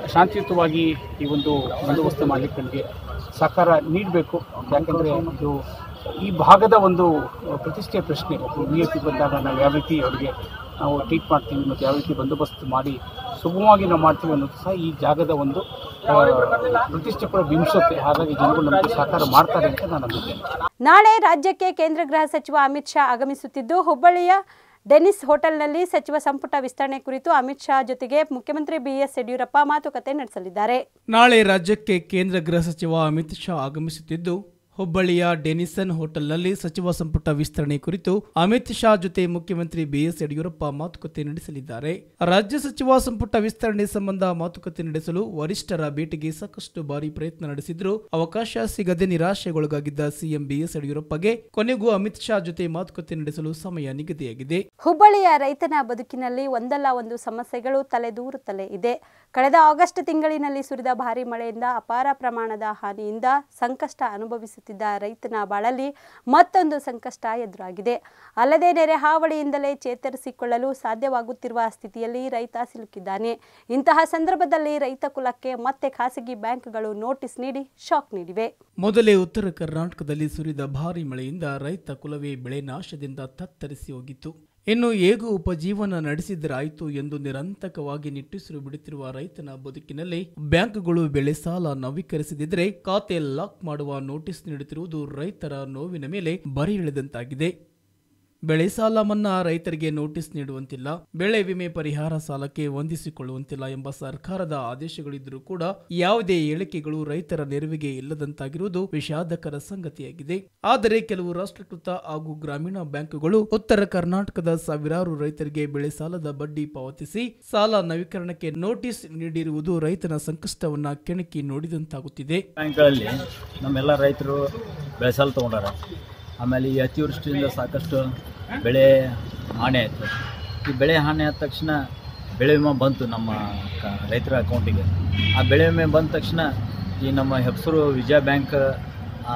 ಶಾಂತಿಯುತವಾಗಿ ಈ ಒಂದು ಬಂದೋಬಸ್ತ್ ಮಾಡಲಿಕ್ಕೆ ನನಗೆ ಸಹಕಾರ ನೀಡಬೇಕು ಯಾಕಂದರೆ ಇದು ಈ ಭಾಗದ ಒಂದು ಪ್ರತಿಷ್ಠೆಯ ಪ್ರಶ್ನೆ ಒಬ್ಬರು ವಿ ಐ ಪಿ ಬಂದಾಗ ನಾವು ಯಾವ ರೀತಿ ಅವರಿಗೆ ನಾವು ಟ್ರೀಟ್ ಮಾಡ್ತೀವಿ ಮತ್ತು ಯಾವ ರೀತಿ ಬಂದೋಬಸ್ತ್ ಮಾಡಿ ಸುಗಮವಾಗಿ ನಾವು ಮಾಡ್ತೀವಿ ಅನ್ನೋದು ಸಹ ಈ ಜಾಗದ ಒಂದು ಆ, ಪ್ರತಿಷ್ಠೆ ಕೂಡ ಬಿಂಬಿಸುತ್ತೆ ಹಾಗಾಗಿ ಜನಗಳು ನಮಗೆ ಸಹಕಾರ ಮಾಡ್ತಾರೆ ಅಂತ ನಾನು ನಂಬಿದ್ದೇನೆ ನಾಳೆ ರಾಜ್ಯಕ್ಕೆ ಕೇಂದ್ರ ಗೃಹ ಸಚಿವ ಅಮಿತ್ ಶಾ ಆಗಮಿಸುತ್ತಿದ್ದು ಹುಬ್ಬಳ್ಳಿಯ ಡೆನಿಸ್ ಹೋಟೆಲ್ನಲ್ಲಿ ಸಚಿವ ಸಂಪುಟ ವಿಸ್ತರಣೆ ಕುರಿತು ಅಮಿತ್ ಶಾ ಜೊತೆಗೆ ಮುಖ್ಯಮಂತ್ರಿ ಬಿಎಸ್ ಯಡಿಯೂರಪ್ಪ ಮಾತುಕತೆ ನಡೆಸಲಿದ್ದಾರೆ ನಾಳೆ ರಾಜ್ಯಕ್ಕೆ ಕೇಂದ್ರ ಗೃಹ ಸಚಿವ ಅಮಿತ್ ಶಾ ಆಗಮಿಸುತ್ತಿದ್ದು ಹುಬ್ಬಳ್ಳಿಯ ಡೆನಿಸನ್ ಹೋಟೆಲ್ನಲ್ಲಿ ಸಚಿವ ಸಂಪುಟ ವಿಸ್ತರಣೆ ಕುರಿತು ಅಮಿತ್ ಶಾ ಜೊತೆ ಮುಖ್ಯಮಂತ್ರಿ ಬಿಎಸ್ ಯಡಿಯೂರಪ್ಪ ಮಾತುಕತೆ ನಡೆಸಲಿದ್ದಾರೆ ರಾಜ್ಯ ಸಚಿವ ಸಂಪುಟ ವಿಸ್ತರಣೆ ಸಂಬಂಧ ಮಾತುಕತೆ ನಡೆಸಲು ವರಿಷ್ಠರ ಭೇಟಿಗೆ ಸಾಕಷ್ಟು ಬಾರಿ ಪ್ರಯತ್ನ ನಡೆಸಿದ್ರು ಅವಕಾಶ ಸಿಗದೆ ನಿರಾಶೆಗೊಳಗಾಗಿದ್ದ ಸಿಎಂ ಬಿಎಸ್ ಯಡಿಯೂರಪ್ಪಗೆ ಕೊನೆಗೂ ಅಮಿತ್ ಶಾ ಜೊತೆ ಮಾತುಕತೆ ನಡೆಸಲು ಸಮಯ ನಿಗದಿಯಾಗಿದೆ ಹುಬ್ಬಳ್ಳಿಯ ರೈತನ ಬದುಕಿನಲ್ಲಿ ಒಂದಲ್ಲ ಒಂದು ಸಮಸ್ಯೆಗಳು ತಲೆದೂರುತ್ತಲೇ ಇದೆ ಕಳೆದ ಆಗಸ್ಟ್ ತಿಂಗಳಿನಲ್ಲಿ ಸುರಿದ ಭಾರಿ ಮಳೆಯಿಂದ ಅಪಾರ ಪ್ರಮಾಣದ ಹಾನಿಯಿಂದ ಸಂಕಷ್ಟ ಅನುಭವಿಸುತ್ತಿದ್ದ ರೈತನ ಬಾಳಲ್ಲಿ ಮತ್ತೊಂದು ಸಂಕಷ್ಟ ಎದುರಾಗಿದೆ ಅಲ್ಲದೆ ನೆರೆ ಹಾವಳಿಯಿಂದಲೇ ಚೇತರಿಸಿಕೊಳ್ಳಲು ಸಾಧ್ಯವಾಗುತ್ತಿರುವ ಸ್ಥಿತಿಯಲ್ಲಿ ರೈತ ಸಿಲುಕಿದ್ದಾನೆ ಇಂತಹ ಸಂದರ್ಭದಲ್ಲಿ ರೈತ ಕುಲಕ್ಕೆ ಮತ್ತೆ ಖಾಸಗಿ ಬ್ಯಾಂಕ್ಗಳು ನೋಟಿಸ್ ನೀಡಿ ಶಾಕ್ ನೀಡಿವೆ ಮೊದಲೇ ಉತ್ತರ ಕರ್ನಾಟಕದಲ್ಲಿ ಸುರಿದ ಭಾರಿ ಮಳೆಯಿಂದ ರೈತ ಕುಲವೇ ಬೆಳೆ ನಾಶದಿಂದ ತತ್ತರಿಸಿ ಹೋಗಿತ್ತು ಇನ್ನು ಹೇಗೂ ಉಪಜೀವನ ನಡೆಸಿದರಾಯಿತು ಎಂದು ನಿರಂತಕವಾಗಿ ನಿಟ್ಟುಸಿರು ಬಿಡುತ್ತಿರುವ ರೈತನ ಬದುಕಿನಲ್ಲಿ ಬ್ಯಾಂಕ್ಗಳು ಬೆಳೆ ಸಾಲ ನವೀಕರಿಸದಿದ್ದರೆ ಖಾತೆ ಲಾಕ್ ಮಾಡುವ ನೋಟಿಸ್ ನೀಡುತ್ತಿರುವುದು ರೈತರ ನೋವಿನ ಮೇಲೆ ಬರೆ ಎಳೆದಂತಾಗಿದೆ ಬೆಳೆ ಸಾಲ ಮನ್ನಾ ರೈತರಿಗೆ ನೋಟಿಸ್ ನೀಡುವಂತಿಲ್ಲ ಬೆಳೆ ವಿಮೆ ಪರಿಹಾರ ಸಾಲಕ್ಕೆ ಹೊಂದಿಸಿಕೊಳ್ಳುವಂತಿಲ್ಲ ಎಂಬ ಸರ್ಕಾರದ ಆದೇಶಗಳಿದ್ದರೂ ಕೂಡ ಯಾವುದೇ ಹೇಳಿಕೆಗಳು ರೈತರ ನೆರವಿಗೆ ಇಲ್ಲದಂತಾಗಿರುವುದು ವಿಷಾದಕರ ಸಂಗತಿಯಾಗಿದೆ ಆದರೆ ಕೆಲವು ರಾಷ್ಟ್ರೀಕೃತ ಹಾಗೂ ಗ್ರಾಮೀಣ ಬ್ಯಾಂಕುಗಳು ಉತ್ತರ ಕರ್ನಾಟಕದ ಸಾವಿರಾರು ರೈತರಿಗೆ ಬೆಳೆ ಸಾಲದ ಬಡ್ಡಿ ಪಾವತಿಸಿ ಸಾಲ ನವೀಕರಣಕ್ಕೆ ನೋಟಿಸ್ ನೀಡಿರುವುದು ರೈತನ ಸಂಕಷ್ಟವನ್ನ ಕೆಣಕಿ ನೋಡಿದಂತಾಗುತ್ತಿದೆ ಬ್ಯಾಂಕ್ಗಳಲ್ಲಿ ನಮ್ಮೆಲ್ಲ ರೈತರು ಬೆಳೆ ಸಾಲ ತೊಗೊಂಡಾರ ಆಮೇಲೆ ಈ ಅತಿವೃಷ್ಟಿಯಿಂದ ಸಾಕಷ್ಟು ಬೆಳೆ ಹಾನಿ ಆಯಿತು ಈ ಬೆಳೆ ಹಾನಿ ಆದ ತಕ್ಷಣ ಬೆಳೆ ವಿಮೆ ಬಂತು ನಮ್ಮ ಕ- ರೈತರ ಅಕೌಂಟಿಗೆ ಆ ಬೆಳೆ ವಿಮೆ ಬಂದ ತಕ್ಷಣ ಈ ನಮ್ಮ ಹೆಸರು ವಿಜಯ ಬ್ಯಾಂಕ್ ಆ,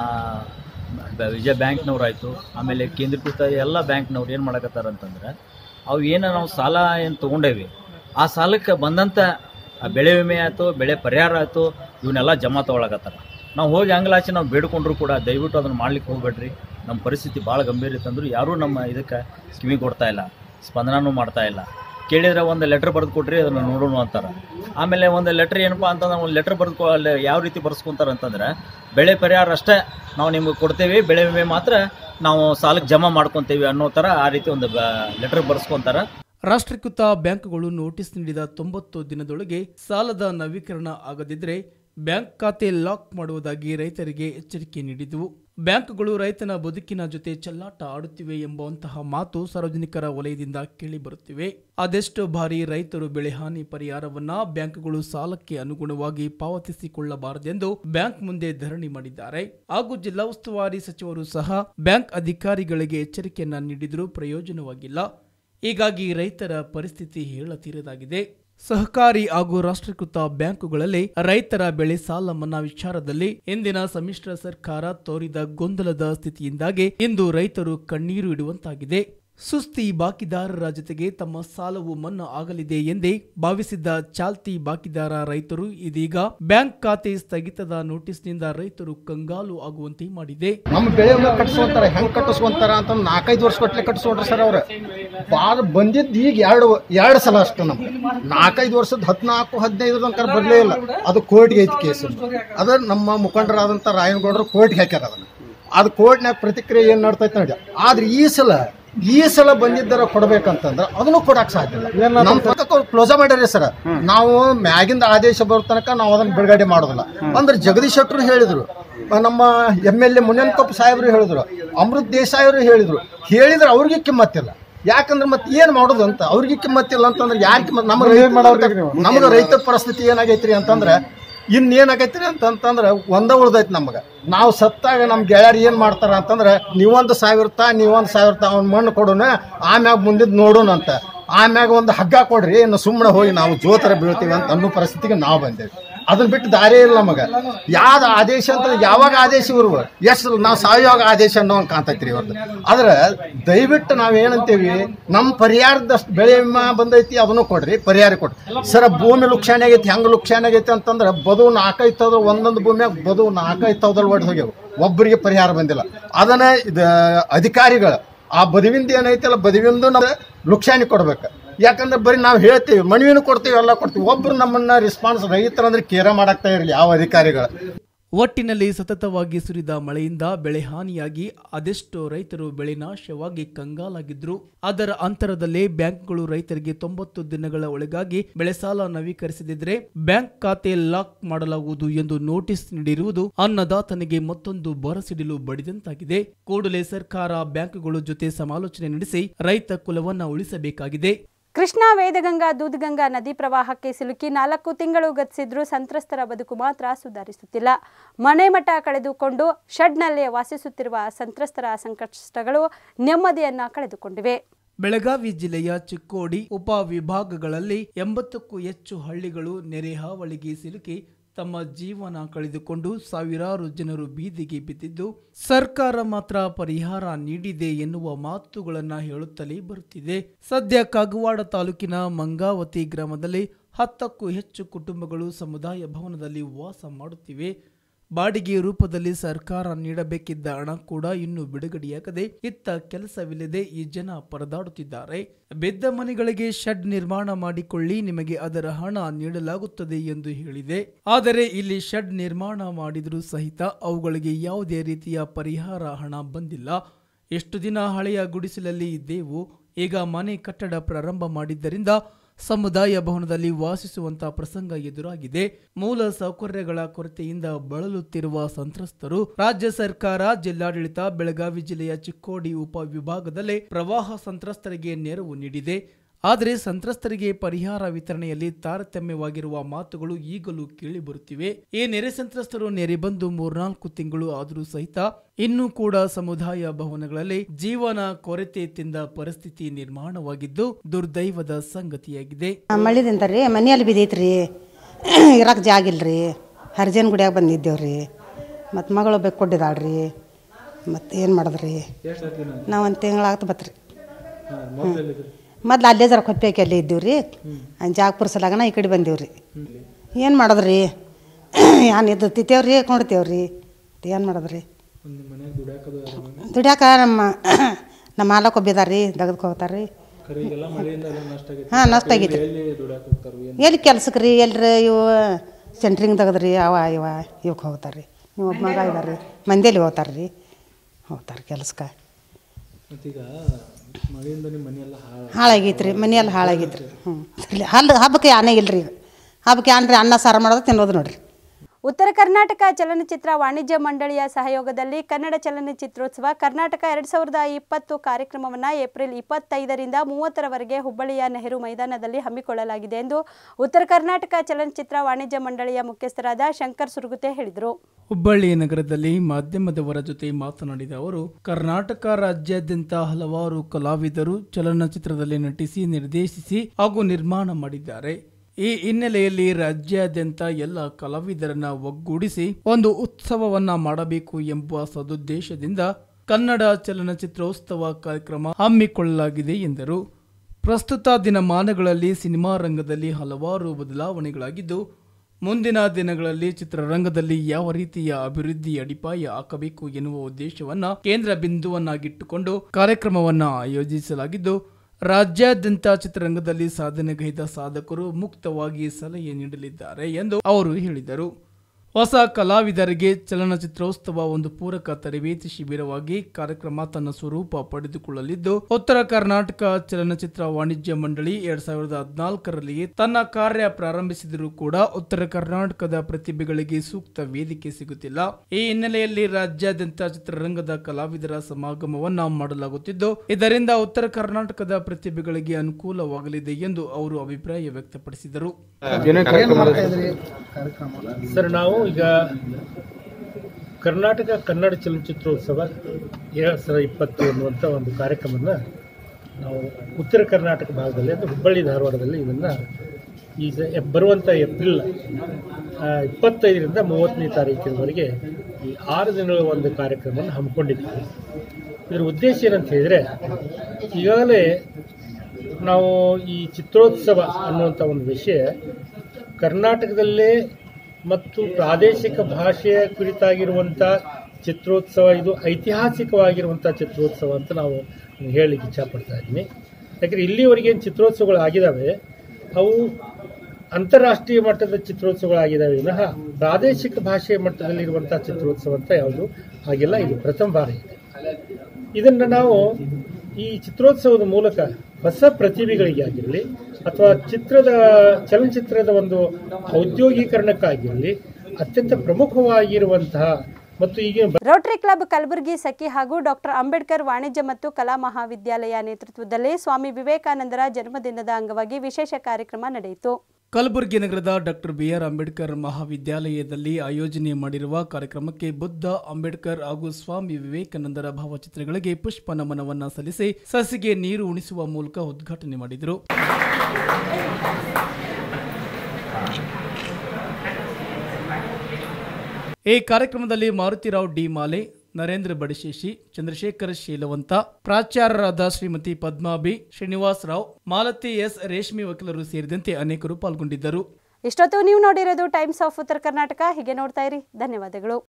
ಬ- ವಿಜಯ ಬ್ಯಾಂಕ್ನವ್ರಾಯಿತು ಆಮೇಲೆ ಕೇಂದ್ರೀಕೃತ ಎಲ್ಲ ಬ್ಯಾಂಕ್ನವ್ರು ಏನು ಮಾಡಕತ್ತಾರ ಅಂತಂದ್ರೆ ಅವು ಏನು ನಾವು ಸಾಲ ಏನು ತೊಗೊಂಡೇವಿ ಆ ಸಾಲಕ್ಕೆ ಬಂದಂಥ ಆ ಬೆಳೆ ವಿಮೆ ಆಯಿತು ಬೆಳೆ ಪರಿಹಾರ ಆಯಿತು ಇವನ್ನೆಲ್ಲ ಜಮಾ ತೊಗೊಳಕತ್ತಾರ ನಾವು ಹೋಗಿ ಅಂಗಲಾಚೆ ನಾವು ಬೇಡ್ಕೊಂಡ್ರು ಕೂಡ ದಯವಿಟ್ಟು ಅದನ್ನು ಮಾಡ್ಲಿಕ್ಕೆ ಹೋಗ್ಬೇಡ್ರಿ ನಮ್ಮ ಪರಿಸ್ಥಿತಿ ಭಾಳ ಗಂಭೀರ ಇತ್ತಂದ್ರು ಯಾರೂ ನಮ್ಮ ಇದಕ್ಕೆ ಕಿವಿ ಕೊಡ್ತಾ ಇಲ್ಲ ಸ್ಪಂದನೂ ಮಾಡ್ತಾ ಇಲ್ಲ ಕೇಳಿದ್ರೆ ಒಂದು ಲೆಟ್ರ್ ಬರೆದು ಕೊಟ್ರಿ ಅದನ್ನು ನೋಡೋಣ ಅಂತಾರೆ ಆಮೇಲೆ ಒಂದು ಲೆಟ್ರ್ ಏನಪ್ಪ ಅಂತಂದ್ರೆ ಒಂದು ಲೆಟ್ರ್ ಬರೆದು ಅಲ್ಲಿ ಯಾವ ರೀತಿ ಬರ್ಸ್ಕೊಂತಾರೆ ಅಂತಂದ್ರೆ ಬೆಳೆ ಪರಿಹಾರ ಅಷ್ಟೇ ನಾವು ನಿಮ್ಗೆ ಕೊಡ್ತೇವೆ ಬೆಳೆ ವಿಮೆ ಮಾತ್ರ ನಾವು ಸಾಲಕ್ಕೆ ಜಮಾ ಮಾಡ್ಕೊತೇವೆ ಅನ್ನೋ ಥರ ಆ ರೀತಿ ಒಂದು ಲೆಟ್ರ್ ಬರ್ಸ್ಕೊಂತಾರೆ ರಾಷ್ಟ್ರೀಕೃತ ಬ್ಯಾಂಕ್ಗಳು ನೋಟಿಸ್ ನೀಡಿದ ತೊಂಬತ್ತು ದಿನದೊಳಗೆ ಸಾಲದ ನವೀಕರಣ ಆಗದಿದ್ದರೆ ಬ್ಯಾಂಕ್ ಖಾತೆ ಲಾಕ್ ಮಾಡುವುದಾಗಿ ರೈತರಿಗೆ ಎಚ್ಚರಿಕೆ ನೀಡಿದವು ಬ್ಯಾಂಕ್ಗಳು ರೈತನ ಬದುಕಿನ ಜೊತೆ ಚೆಲ್ಲಾಟ ಆಡುತ್ತಿವೆ ಎಂಬುವಂತಹ ಮಾತು ಸಾರ್ವಜನಿಕರ ವಲಯದಿಂದ ಕೇಳಿಬರುತ್ತಿವೆ ಅದೆಷ್ಟು ಬಾರಿ ರೈತರು ಬೆಳೆ ಹಾನಿ ಪರಿಹಾರವನ್ನ ಬ್ಯಾಂಕ್ಗಳು ಸಾಲಕ್ಕೆ ಅನುಗುಣವಾಗಿ ಪಾವತಿಸಿಕೊಳ್ಳಬಾರದೆಂದು ಬ್ಯಾಂಕ್ ಮುಂದೆ ಧರಣಿ ಮಾಡಿದ್ದಾರೆ ಹಾಗೂ ಜಿಲ್ಲಾ ಉಸ್ತುವಾರಿ ಸಚಿವರು ಸಹ ಬ್ಯಾಂಕ್ ಅಧಿಕಾರಿಗಳಿಗೆ ಎಚ್ಚರಿಕೆಯನ್ನ ನೀಡಿದರೂ ಪ್ರಯೋಜನವಾಗಿಲ್ಲ ಹೀಗಾಗಿ ರೈತರ ಪರಿಸ್ಥಿತಿ ಹೇಳತೀರದಾಗಿದೆ ಸಹಕಾರಿ ಹಾಗೂ ರಾಷ್ಟ್ರೀಕೃತ ಬ್ಯಾಂಕುಗಳಲ್ಲಿ ರೈತರ ಬೆಳೆ ಸಾಲ ಮನ್ನಾ ವಿಚಾರದಲ್ಲಿ ಇಂದಿನ ಸಮ್ಮಿಶ್ರ ಸರ್ಕಾರ ತೋರಿದ ಗೊಂದಲದ ಸ್ಥಿತಿಯಿಂದಾಗಿ ಇಂದು ರೈತರು ಕಣ್ಣೀರು ಇಡುವಂತಾಗಿದೆ ಸುಸ್ತಿ ಬಾಕಿದಾರರ ಜೊತೆಗೆ ತಮ್ಮ ಸಾಲವು ಮನ್ನಾ ಆಗಲಿದೆ ಎಂದೇ ಭಾವಿಸಿದ್ದ ಚಾಲ್ತಿ ಬಾಕಿದಾರ ರೈತರು ಇದೀಗ ಬ್ಯಾಂಕ್ ಖಾತೆ ಸ್ಥಗಿತದ ನೋಟಿಸ್ನಿಂದ ರೈತರು ಕಂಗಾಲು ಆಗುವಂತೆ ಮಾಡಿದೆ ನಮ್ಮ ಬೆಳೆ ವಿಮೆ ಕಟ್ಟಿಸ್ಕೊಂತಾರ ಹೆಂಗ್ ಕಟ್ಟಿಸ್ಕೊಂತಾರ ಅಂತ ನಾಲ್ಕೈದು ವರ್ಷ ಗಟ್ಲೆ ಕಟ್ಟಿಸ್ಕೊಂಡ್ರಿ ಸರ್ ಅವ್ರ ಭಾಳ ಬಂದಿದ್ದು ಈಗ ಎರಡು ಎರಡು ಸಲ ಅಷ್ಟು ನಮ್ಗೆ ನಾಲ್ಕೈದು ವರ್ಷದ ಹದಿನಾಲ್ಕು ಹದಿನೈದು ತನಕ ಬರಲೇ ಇಲ್ಲ ಅದು ಕೋರ್ಟ್ಗೆ ಐತಿ ಕೇಸು ಅದ ನಮ್ಮ ಮುಖಂಡರಾದಂಥ ರಾಯನಗೌಡರು ಕೋರ್ಟ್ಗೆ ಹಾಕ್ಯಾರ ಅದನ್ನ ಅದು ಕೋರ್ಟ್ನಾಗ ಪ್ರತಿಕ್ರಿಯೆ ಏನು ನಡ್ತೈತೆ ನೋಡಿ ಆದ್ರೆ ಈ ಸಲ ಈ ಸಲ ಬಂದಿದ್ದರ ಕೊಡ್ಬೇಕಂತಂದ್ರೆ ಅದನ್ನು ಕೊಡಕ್ ಸಾಧ್ಯ ಇಲ್ಲ ನಮ್ಮ ಪಕ್ಕ ಕ್ಲೋಸ ಮಾಡ್ಯಾರಿ ಸರ್ ನಾವು ಮ್ಯಾಗಿಂದ ಆದೇಶ ಬರೋ ತನಕ ನಾವು ಅದನ್ನ ಬಿಡುಗಡೆ ಮಾಡೋದಿಲ್ಲ ಅಂದ್ರೆ ಜಗದೀಶ್ ಶೆಟ್ಟರು ಹೇಳಿದ್ರು ನಮ್ಮ ಎಮ್ ಎಲ್ ಎ ಮುನಿಯನ್ಕೊಪ್ಪ ಸಾಹೇಬರು ಹೇಳಿದ್ರು ಅಮೃತ್ ದೇಸಾಯಿ ಅವರು ಹೇಳಿದ್ರು ಹೇಳಿದ್ರೆ ಅವ್ರಿಗೆ ಕಿಮ್ಮತ್ತಿಲ್ಲ ಯಾಕಂದ್ರೆ ಮತ್ತೆ ಏನ್ ಮಾಡೋದು ಅಂತ ಅವ್ರಿಗೆ ಕಿಮ್ಮತ್ತಿಲ್ಲ ಅಂತಂದ್ರೆ ಯಾಕೆ ಕಿಮ್ಮತ್ ನಮಗೆ ನಮಗೆ ರೈತರ ಪರಿಸ್ಥಿತಿ ಏನಾಗೈತ್ರಿ ಅಂತಂದ್ರೆ ಇನ್ನೇನಾಗೈತ್ರಿ ಅಂತಂತಂದ್ರೆ ಒಂದ ಉಳ್ದೈತಿ ನಮ್ಗೆ ನಾವು ಸತ್ತಾಗ ನಮ್ ಗೆಳೆಯರು ಏನ್ ಮಾಡ್ತಾರ ಅಂತಂದ್ರೆ ನೀವೊಂದು ಸಾವಿರ ತಾ ನೀವೊಂದು ಸಾವಿರ ತಾ ಅವ್ನ ಮಣ್ಣು ಕೊಡೋಣ ಆಮ್ಯಾಗ ಮುಂದಿದ್ ನೋಡೋಣ ಅಂತ ಆಮ್ಯಾಗ ಒಂದು ಹಗ್ಗ ಕೊಡ್ರಿ ಇನ್ನು ಸುಮ್ಮನೆ ಹೋಗಿ ನಾವು ಜೋತರ ಬೀಳ್ತೀವಿ ಅಂತ ಅನ್ನೋ ಪರಿಸ್ಥಿತಿಗೆ ನಾವು ಬಂದೇವಿ ಅದನ್ನ ಬಿಟ್ಟು ದಾರಿ ಇಲ್ಲ ನಮಗ ಯಾವ್ದು ಆದೇಶ ಅಂತ ಯಾವಾಗ ಆದೇಶ ಇವರು ಎಷ್ಟು ನಾವು ಸಾಯುವಾಗ ಆದೇಶ ಅನ್ನೋ ಹಂಗ್ ಕಾಣ್ತೈತ್ರಿ ಇವ್ರದ್ದು ಆದ್ರೆ ದಯವಿಟ್ಟು ನಾವೇನಂತೀವಿ ನಮ್ಮ ಪರಿಹಾರದಷ್ಟು ಬೆಳೆ ವಿಮಾ ಬಂದೈತಿ ಅದನ್ನು ಕೊಡ್ರಿ ಪರಿಹಾರ ಕೊಡ್ರಿ ಸರ ಭೂಮಿ ಲುಕ್ಷಾಣಿ ಆಗೈತಿ ಹೆಂಗ್ ಲುಕ್ಷಾಣಿ ಆಗೈತಿ ಅಂತಂದ್ರೆ ಬದು ನಾಲ್ಕೈದು ತೌದ್ರ ಒಂದೊಂದು ಭೂಮಿಯಾಗ ಬದು ನಾಲ್ಕೈದು ತೌದ್ರ ಒಡೆದು ಹೋಗ್ಯಾವ ಒಬ್ಬರಿಗೆ ಪರಿಹಾರ ಬಂದಿಲ್ಲ ಅದನ್ನ ಇದು ಅಧಿಕಾರಿಗಳು ಆ ಬದುವಿಂದ ಏನೈತಲ್ಲ ಬದುವಿಂದು ನಾವು ಲುಕ್ಷಾಣಿ ಕೊಡ್ಬೇಕು ಯಾಕಂದ್ರೆ ಬರೀ ನಾವು ಹೇಳ್ತೀವಿ ಮನವಿನೂ ಕೊಡ್ತೀವಿ ಎಲ್ಲ ಕೊಡ್ತೀವಿ ಒಬ್ರು ನಮ್ಮನ್ನ ರೆಸ್ಪಾನ್ಸ್ ರೈತರಂದ್ರೆ ಕೇರ ಮಾಡಾಕ್ತಾ ಇರಲಿ ಯಾವ ಅಧಿಕಾರಿಗಳು ಒಟ್ಟಿನಲ್ಲಿ ಸತತವಾಗಿ ಸುರಿದ ಮಳೆಯಿಂದ ಬೆಳೆ ಹಾನಿಯಾಗಿ ಅದೆಷ್ಟೋ ರೈತರು ಬೆಳೆ ನಾಶವಾಗಿ ಕಂಗಾಲಾಗಿದ್ರು ಅದರ ಅಂತರದಲ್ಲೇ ಬ್ಯಾಂಕ್ಗಳು ರೈತರಿಗೆ ತೊಂಬತ್ತು ದಿನಗಳ ಒಳಗಾಗಿ ಬೆಳೆ ಸಾಲ ನವೀಕರಿಸದಿದ್ರೆ ಬ್ಯಾಂಕ್ ಖಾತೆ ಲಾಕ್ ಮಾಡಲಾಗುವುದು ಎಂದು ನೋಟಿಸ್ ನೀಡಿರುವುದು ಅನ್ನದಾತನಿಗೆ ಮತ್ತೊಂದು ಬರಸಿಡಿಲು ಬಡಿದಂತಾಗಿದೆ ಕೂಡಲೇ ಸರ್ಕಾರ ಬ್ಯಾಂಕ್ಗಳು ಜೊತೆ ಸಮಾಲೋಚನೆ ನಡೆಸಿ ರೈತ ಕುಲವನ್ನ ಉಳಿಸಬೇಕಾಗಿದೆ ಕೃಷ್ಣಾ ವೇದಗಂಗಾ ದೂದಗಂಗಾ ನದಿ ಪ್ರವಾಹಕ್ಕೆ ಸಿಲುಕಿ ನಾಲ್ಕು ತಿಂಗಳು ಗತಿಸಿದ್ರೂ ಸಂತ್ರಸ್ತರ ಬದುಕು ಮಾತ್ರ ಸುಧಾರಿಸುತ್ತಿಲ್ಲ ಮನೆ ಮಠ ಕಳೆದುಕೊಂಡು ಶೆಡ್ನಲ್ಲೇ ವಾಸಿಸುತ್ತಿರುವ ಸಂತ್ರಸ್ತರ ಸಂಕಷ್ಟಗಳು ನೆಮ್ಮದಿಯನ್ನ ಕಳೆದುಕೊಂಡಿವೆ ಬೆಳಗಾವಿ ಜಿಲ್ಲೆಯ ಚಿಕ್ಕೋಡಿ ಉಪವಿಭಾಗಗಳಲ್ಲಿ ಎಂಬತ್ತಕ್ಕೂ ಹೆಚ್ಚು ಹಳ್ಳಿಗಳು ನೆರೆ ಹಾವಳಿಗೆ ಸಿಲುಕಿ ತಮ್ಮ ಜೀವನ ಕಳೆದುಕೊಂಡು ಸಾವಿರಾರು ಜನರು ಬೀದಿಗೆ ಬಿದ್ದಿದ್ದು ಸರ್ಕಾರ ಮಾತ್ರ ಪರಿಹಾರ ನೀಡಿದೆ ಎನ್ನುವ ಮಾತುಗಳನ್ನ ಹೇಳುತ್ತಲೇ ಬರುತ್ತಿದೆ ಸದ್ಯ ಕಾಗವಾಡ ತಾಲೂಕಿನ ಮಂಗಾವತಿ ಗ್ರಾಮದಲ್ಲಿ ಹತ್ತಕ್ಕೂ ಹೆಚ್ಚು ಕುಟುಂಬಗಳು ಸಮುದಾಯ ಭವನದಲ್ಲಿ ವಾಸ ಮಾಡುತ್ತಿವೆ ಬಾಡಿಗೆ ರೂಪದಲ್ಲಿ ಸರ್ಕಾರ ನೀಡಬೇಕಿದ್ದ ಹಣ ಕೂಡ ಇನ್ನೂ ಬಿಡುಗಡೆಯಾಗದೆ ಇತ್ತ ಕೆಲಸವಿಲ್ಲದೆ ಈ ಜನ ಪರದಾಡುತ್ತಿದ್ದಾರೆ ಬಿದ್ದ ಮನೆಗಳಿಗೆ ಶೆಡ್ ನಿರ್ಮಾಣ ಮಾಡಿಕೊಳ್ಳಿ ನಿಮಗೆ ಅದರ ಹಣ ನೀಡಲಾಗುತ್ತದೆ ಎಂದು ಹೇಳಿದೆ ಆದರೆ ಇಲ್ಲಿ ಶೆಡ್ ನಿರ್ಮಾಣ ಮಾಡಿದರೂ ಸಹಿತ ಅವುಗಳಿಗೆ ಯಾವುದೇ ರೀತಿಯ ಪರಿಹಾರ ಹಣ ಬಂದಿಲ್ಲ ಎಷ್ಟು ದಿನ ಹಳೆಯ ಗುಡಿಸಲಲ್ಲಿ ಇದ್ದೇವು ಈಗ ಮನೆ ಕಟ್ಟಡ ಪ್ರಾರಂಭ ಮಾಡಿದ್ದರಿಂದ ಸಮುದಾಯ ಭವನದಲ್ಲಿ ವಾಸಿಸುವಂತ ಪ್ರಸಂಗ ಎದುರಾಗಿದೆ ಮೂಲ ಸೌಕರ್ಯಗಳ ಕೊರತೆಯಿಂದ ಬಳಲುತ್ತಿರುವ ಸಂತ್ರಸ್ತರು ರಾಜ್ಯ ಸರ್ಕಾರ ಜಿಲ್ಲಾಡಳಿತ ಬೆಳಗಾವಿ ಜಿಲ್ಲೆಯ ಚಿಕ್ಕೋಡಿ ಉಪವಿಭಾಗದಲ್ಲೇ ಪ್ರವಾಹ ಸಂತ್ರಸ್ತರಿಗೆ ನೆರವು ನೀಡಿದೆ ಆದರೆ ಸಂತ್ರಸ್ತರಿಗೆ ಪರಿಹಾರ ವಿತರಣೆಯಲ್ಲಿ ತಾರತಮ್ಯವಾಗಿರುವ ಮಾತುಗಳು ಈಗಲೂ ಕೇಳಿಬರುತ್ತಿವೆ ಈ ನೆರೆ ಸಂತ್ರಸ್ತರು ನೆರೆ ಬಂದು ಮೂರ್ನಾಲ್ಕು ತಿಂಗಳು ಆದರೂ ಸಹಿತ ಇನ್ನೂ ಕೂಡ ಸಮುದಾಯ ಭವನಗಳಲ್ಲಿ ಜೀವನ ಕೊರತೆ ತಿಂದ ಪರಿಸ್ಥಿತಿ ನಿರ್ಮಾಣವಾಗಿದ್ದು ದುರ್ದೈವದ ಸಂಗತಿಯಾಗಿದೆ ಮಳಿದಿಂದ ರೀ ಮನೆಯಲ್ಲಿ ಬಿದ್ದೈತ್ರಿ ಇರಕ್ಕೆ ಜಾಗ ಇಲ್ರಿ ಹರಿಜನ್ ಗುಡಿಯಾಗ ಬಂದಿದ್ದೇವ್ರಿ ಮತ್ತು ಮಗಳು ಬೇಕು ಕೊಟ್ಟಿದ್ದಾಳ್ರಿ ಮತ್ತು ಏನು ಮಾಡಿದ್ರಿ ನಾವು ಒಂದು ತಿಂಗಳಾಗ್ತು ಬತ್ರಿ ಮೊದ್ಲು ಅಲ್ಲೇ ಜರ ಕೊಪ್ಪಿಯಾಕೆ ಅಲ್ಲೇ ಇದ್ದೀವಿ ರೀ ಜಾಗಪುರ ಸಲಾಗನ ಈ ಕಡೆ ಬಂದೀವಿ ರೀ ಏನು ಮಾಡೋದ್ರಿ ಏನು ಇದು ತಿತ್ತೇವ್ರಿ ಕೊಂಡ್ತೇವ್ರಿ ಏನು ಮಾಡೋದ್ರಿ ದುಡ್ಯಾಕ ನಮ್ಮ ನಮ್ಮ ಮಾಲಕ್ ಒಬ್ಬಿದಾರ ರೀ ತೆಗೆದ್ಕೊ ಹೋಗ್ತಾರೆ ರೀ ಹಾಂ ನಷ್ಟ ಆಗೈತಿ ಎಲ್ಲಿ ಕೆಲ್ಸಕ್ಕೆ ರೀ ಎಲ್ರಿ ಇವು ಸೆಂಟ್ರಿಂಗ್ ತೆಗದ್ರಿ ಅವ ಇವ ಇವಕ್ಕೆ ಹೋಗ್ತಾರೆ ರೀ ನೀವು ಒಬ್ಬ ಮಗ ಇದಾರೆ ರೀ ಮಂದಿಯಲ್ಲಿ ಹೋಗ್ತಾರೆ ರೀ ಹೋಗ್ತಾರೆ ಕೆಲ್ಸಕ್ಕೆ ಹಾಳಾಗೈತ್ರಿ ಮನೆಯೆಲ್ಲ ಹಾಳಾಗೈತ್ರಿ ಹ್ಞೂ ಇಲ್ಲಿ ಹಲ್ಲು ಹಬ್ಬಕ್ಕೆ ಆನೆ ಇಲ್ರಿ ಈಗ ಹಬ್ಬಕ್ಕೆ ಆನ್ರಿ ಅನ್ನ ಸಾರು ಮಾಡೋದು ತಿನ್ನೋದು ನೋಡ್ರಿ ಉತ್ತರ ಕರ್ನಾಟಕ ಚಲನಚಿತ್ರ ವಾಣಿಜ್ಯ ಮಂಡಳಿಯ ಸಹಯೋಗದಲ್ಲಿ ಕನ್ನಡ ಚಲನಚಿತ್ರೋತ್ಸವ ಕರ್ನಾಟಕ ಎರಡ್ ಸಾವಿರದ ಇಪ್ಪತ್ತು ಕಾರ್ಯಕ್ರಮವನ್ನು ಏಪ್ರಿಲ್ ಇಪ್ಪತ್ತೈದರಿಂದ ಮೂವತ್ತರವರೆಗೆ ಹುಬ್ಬಳ್ಳಿಯ ನೆಹರು ಮೈದಾನದಲ್ಲಿ ಹಮ್ಮಿಕೊಳ್ಳಲಾಗಿದೆ ಎಂದು ಉತ್ತರ ಕರ್ನಾಟಕ ಚಲನಚಿತ್ರ ವಾಣಿಜ್ಯ ಮಂಡಳಿಯ ಮುಖ್ಯಸ್ಥರಾದ ಶಂಕರ್ ಸುರಗುತೆ ಹೇಳಿದರು ಹುಬ್ಬಳ್ಳಿ ನಗರದಲ್ಲಿ ಮಾಧ್ಯಮದವರ ಜೊತೆ ಮಾತನಾಡಿದ ಅವರು ಕರ್ನಾಟಕ ರಾಜ್ಯಾದ್ಯಂತ ಹಲವಾರು ಕಲಾವಿದರು ಚಲನಚಿತ್ರದಲ್ಲಿ ನಟಿಸಿ ನಿರ್ದೇಶಿಸಿ ಹಾಗೂ ನಿರ್ಮಾಣ ಮಾಡಿದ್ದಾರೆ ಈ ಹಿನ್ನೆಲೆಯಲ್ಲಿ ರಾಜ್ಯಾದ್ಯಂತ ಎಲ್ಲ ಕಲಾವಿದರನ್ನ ಒಗ್ಗೂಡಿಸಿ ಒಂದು ಉತ್ಸವವನ್ನ ಮಾಡಬೇಕು ಎಂಬ ಸದುದ್ದೇಶದಿಂದ ಕನ್ನಡ ಚಲನಚಿತ್ರೋತ್ಸವ ಕಾರ್ಯಕ್ರಮ ಹಮ್ಮಿಕೊಳ್ಳಲಾಗಿದೆ ಎಂದರು ಪ್ರಸ್ತುತ ದಿನಮಾನಗಳಲ್ಲಿ ಸಿನಿಮಾ ರಂಗದಲ್ಲಿ ಹಲವಾರು ಬದಲಾವಣೆಗಳಾಗಿದ್ದು ಮುಂದಿನ ದಿನಗಳಲ್ಲಿ ಚಿತ್ರರಂಗದಲ್ಲಿ ಯಾವ ರೀತಿಯ ಅಭಿವೃದ್ಧಿ ಅಡಿಪಾಯ ಹಾಕಬೇಕು ಎನ್ನುವ ಉದ್ದೇಶವನ್ನ ಕೇಂದ್ರ ಬಿಂದುವನ್ನಾಗಿಟ್ಟುಕೊಂಡು ಕಾರ್ಯಕ್ರಮವನ್ನ ಆಯೋಜಿಸಲಾಗಿದ್ದು ರಾಜ್ಯಾದ್ಯಂತ ಚಿತ್ರರಂಗದಲ್ಲಿ ಸಾಧನೆಗೈದ ಸಾಧಕರು ಮುಕ್ತವಾಗಿ ಸಲಹೆ ನೀಡಲಿದ್ದಾರೆ ಎಂದು ಅವರು ಹೇಳಿದರು ಹೊಸ ಕಲಾವಿದರಿಗೆ ಚಲನಚಿತ್ರೋತ್ಸವ ಒಂದು ಪೂರಕ ತರಬೇತಿ ಶಿಬಿರವಾಗಿ ಕಾರ್ಯಕ್ರಮ ತನ್ನ ಸ್ವರೂಪ ಪಡೆದುಕೊಳ್ಳಲಿದ್ದು ಉತ್ತರ ಕರ್ನಾಟಕ ಚಲನಚಿತ್ರ ವಾಣಿಜ್ಯ ಮಂಡಳಿ ಎರಡ್ ಸಾವಿರದ ಹದಿನಾಲ್ಕರಲ್ಲಿಯೇ ತನ್ನ ಕಾರ್ಯ ಪ್ರಾರಂಭಿಸಿದರೂ ಕೂಡ ಉತ್ತರ ಕರ್ನಾಟಕದ ಪ್ರತಿಭೆಗಳಿಗೆ ಸೂಕ್ತ ವೇದಿಕೆ ಸಿಗುತ್ತಿಲ್ಲ ಈ ಹಿನ್ನೆಲೆಯಲ್ಲಿ ರಾಜ್ಯಾದ್ಯಂತ ಚಿತ್ರರಂಗದ ಕಲಾವಿದರ ಸಮಾಗಮವನ್ನ ಮಾಡಲಾಗುತ್ತಿದ್ದು ಇದರಿಂದ ಉತ್ತರ ಕರ್ನಾಟಕದ ಪ್ರತಿಭೆಗಳಿಗೆ ಅನುಕೂಲವಾಗಲಿದೆ ಎಂದು ಅವರು ಅಭಿಪ್ರಾಯ ವ್ಯಕ್ತಪಡಿಸಿದರು ಸರ್ ನಾವು ಈಗ ಕರ್ನಾಟಕ ಕನ್ನಡ ಚಲನಚಿತ್ರೋತ್ಸವ ಎರಡು ಸಾವಿರದ ಇಪ್ಪತ್ತು ಅನ್ನುವಂಥ ಒಂದು ಕಾರ್ಯಕ್ರಮನ ನಾವು ಉತ್ತರ ಕರ್ನಾಟಕ ಭಾಗದಲ್ಲಿ ಅಂದರೆ ಹುಬ್ಬಳ್ಳಿ ಧಾರವಾಡದಲ್ಲಿ ಇದನ್ನು ಈ ಸ- ಎಪ್- ಬರುವಂಥ ಏಪ್ರಿಲ್ ಆ, ಇಪ್ಪತ್ತೈದರಿಂದ ಮೂವತ್ತನೇ ತಾರೀಕಿನವರೆಗೆ ಈ ಆರು ದಿನಗಳ ಒಂದು ಕಾರ್ಯಕ್ರಮವನ್ನು ಹಮ್ಮಿಕೊಂಡಿದ್ದೀವಿ ಇದರ ಉದ್ದೇಶ ಏನಂತ ಹೇಳಿದರೆ ಈಗಾಗಲೇ ನಾವು ಈ ಚಿತ್ರೋತ್ಸವ ಅನ್ನುವಂಥ ಒಂದು ವಿಷಯ ಕರ್ನಾಟಕದಲ್ಲೇ ಮತ್ತು ಪ್ರಾದೇಶಿಕ ಭಾಷೆಯ ಕುರಿತಾಗಿರುವಂಥ ಚಿತ್ರೋತ್ಸವ ಇದು ಐತಿಹಾಸಿಕವಾಗಿರುವಂಥ ಚಿತ್ರೋತ್ಸವ ಅಂತ ನಾವು ಹೇಳಲಿಕ್ಕೆ ಇಚ್ಛಪಡ್ತಾ ಇದ್ದೀನಿ ಯಾಕಂದರೆ ಇಲ್ಲಿವರೆಗೆ ಏನು ಚಿತ್ರೋತ್ಸವಗಳು ಆಗಿದ್ದಾವೆ ಅವು ಅಂತಾರಾಷ್ಟ್ರೀಯ ಮಟ್ಟದ ಚಿತ್ರೋತ್ಸವಗಳಾಗಿದ್ದಾವೆ ವಿನಃ ಪ್ರಾದೇಶಿಕ ಭಾಷೆಯ ಮಟ್ಟದಲ್ಲಿರುವಂಥ ಚಿತ್ರೋತ್ಸವ ಅಂತ ಯಾವುದು ಆಗಿಲ್ಲ ಇದು ಪ್ರಥಮ ಬಾರಿ ಇದೆ ಇದನ್ನು ನಾವು ಈ ಚಿತ್ರೋತ್ಸವದ ಮೂಲಕ ಹೊಸ ಪ್ರತಿಭೆಗಳಿಗೆ ಆಗಿರಲಿ ಅಥವಾ ಚಿತ್ರದ ಚಲನಚಿತ್ರದ ಒಂದು ಔದ್ಯೋಗೀಕರಣಕ್ಕಾಗಿರಲಿ ಅತ್ಯಂತ ಪ್ರಮುಖವಾಗಿರುವಂತಹ ಮತ್ತು ಈಗಿನ ಬ- ರೋಟರಿ ಕ್ಲಬ್ ಕಲಬುರಗಿ ಸಖಿ ಹಾಗೂ ಡಾಕ್ಟರ್ ಅಂಬೇಡ್ಕರ್ ವಾಣಿಜ್ಯ ಮತ್ತು ಕಲಾ ಮಹಾವಿದ್ಯಾಲಯ ನೇತೃತ್ವದಲ್ಲಿ ಸ್ವಾಮಿ ವಿವೇಕಾನಂದರ ಜನ್ಮದಿನದ ಅಂಗವಾಗಿ ವಿಶೇಷ ಕಾರ್ಯಕ್ರಮ ನಡೆಯಿತು ಕಲಬುರಗಿ ನಗರದ ಡಾಕ್ಟರ್ ಬಿಆರ್ ಅಂಬೇಡ್ಕರ್ ಮಹಾವಿದ್ಯಾಲಯದಲ್ಲಿ ಆಯೋಜನೆ ಮಾಡಿರುವ ಕಾರ್ಯಕ್ರಮಕ್ಕೆ ಬುದ್ಧ ಅಂಬೇಡ್ಕರ್ ಹಾಗೂ ಸ್ವಾಮಿ ವಿವೇಕಾನಂದರ ಭಾವಚಿತ್ರಗಳಿಗೆ ಪುಷ್ಪ ನಮನವನ್ನ ಸಲ್ಲಿಸಿ ಸಸಿಗೆ ನೀರು ಉಣಿಸುವ ಮೂಲಕ ಉದ್ಘಾಟನೆ ಮಾಡಿದರು ಈ ಕಾರ್ಯಕ್ರಮದಲ್ಲಿ ಮಾರುತಿರಾವ್ ಡಿ ಮಾಲೆ ನರೇಂದ್ರ ಬಡಿಶೇಷಿ ಚಂದ್ರಶೇಖರ್ ಶೀಲವಂತ ಪ್ರಾಚಾರ್ಯರಾದ ಶ್ರೀಮತಿ ಪದ್ಮಾ ಬಿ ಶ್ರೀನಿವಾಸ್ ರಾವ್ ಮಾಲತಿ ಎಸ್ ರೇಷ್ಮೆ ವಕೀಲರು ಸೇರಿದಂತೆ ಅನೇಕರು ಪಾಲ್ಗೊಂಡಿದ್ದರು ಇಷ್ಟೊತ್ತು ನೀವು ನೋಡಿರೋದು ಟೈಮ್ಸ್ ಆಫ್ ಉತ್ತರ ಕರ್ನಾಟಕ ಹೀಗೆ ನೋಡ್ತಾ ಇರಿ ಧನ್ಯವಾದಗಳು